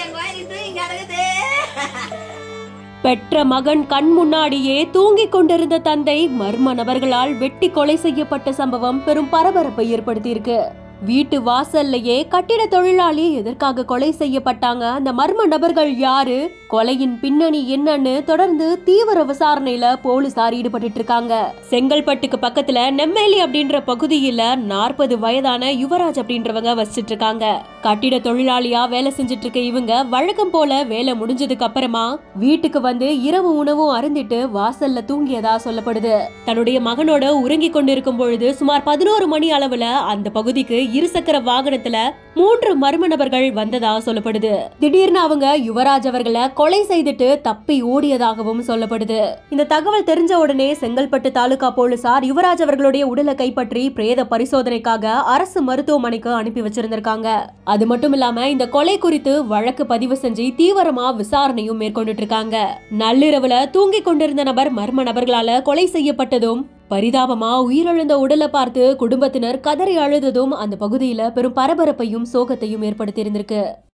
என் குழந்தை தூங்கி கிடக்குது பெற்ற மகன் கண் முன்னாடியே தூங்கிக் கொண்டிருந்த தந்தை மர்ம நபர்களால் வெட்டி கொலை செய்யப்பட்ட சம்பவம் பெரும் பரபரப்பை ஏற்படுத்தியிருக்கு வீட்டு வாசல்லையே கட்டிட தொழிலாளி எதற்காக கொலை செய்யப்பட்டாங்க அந்த மர்ம நபர்கள் யாரு கொலையின் பின்னணி என்னன்னு தொடர்ந்து தீவிர விசாரணையில போலீசார் ஈடுபட்டு இருக்காங்க செங்கல்பட்டுக்கு பக்கத்துல நெம்மேலி அப்படின்ற பகுதியில நாற்பது வயதான யுவராஜ் அப்படின்றவங்க வசிச்சிட்டு இருக்காங்க கட்டிட தொழிலாளியா வேலை செஞ்சுட்டு இருக்க இவங்க வழக்கம் போல வேலை முடிஞ்சதுக்கு அப்புறமா வீட்டுக்கு வந்து இரவு உணவும் அருந்திட்டு வாசல்ல தூங்கியதா சொல்லப்படுது தன்னுடைய மகனோட உறங்கி கொண்டிருக்கும் பொழுது சுமார் பதினோரு மணி அளவுல அந்த பகுதிக்கு இருசக்கர வாகனத்துல மூன்று மர்ம நபர்கள் வந்ததா சொல்லப்படுது திடீர்னு அவங்க யுவராஜ் அவர்களை கொலை செய்துட்டு தப்பி ஓடியதாகவும் சொல்லப்படுது இந்த தகவல் தெரிஞ்ச உடனே செங்கல்பட்டு தாலுகா போலீசார் யுவராஜ் அவர்களுடைய உடலை கைப்பற்றி பிரேத பரிசோதனைக்காக அரசு மருத்துவமனைக்கு அனுப்பி வச்சிருந்திருக்காங்க அது மட்டும் இல்லாம இந்த கொலை குறித்து வழக்கு பதிவு செஞ்சு தீவிரமா விசாரணையும் மேற்கொண்டுட்டு இருக்காங்க நள்ளிரவுல தூங்கிக் கொண்டிருந்த நபர் மர்ம நபர்களால கொலை செய்யப்பட்டதும் பரிதாபமா உயிரிழந்த உடலை பார்த்து குடும்பத்தினர் கதறி அழுததும் அந்த பகுதியில பெரும் பரபரப்பையும் சோகத்தையும் ஏற்படுத்தியிருந்திருக்கு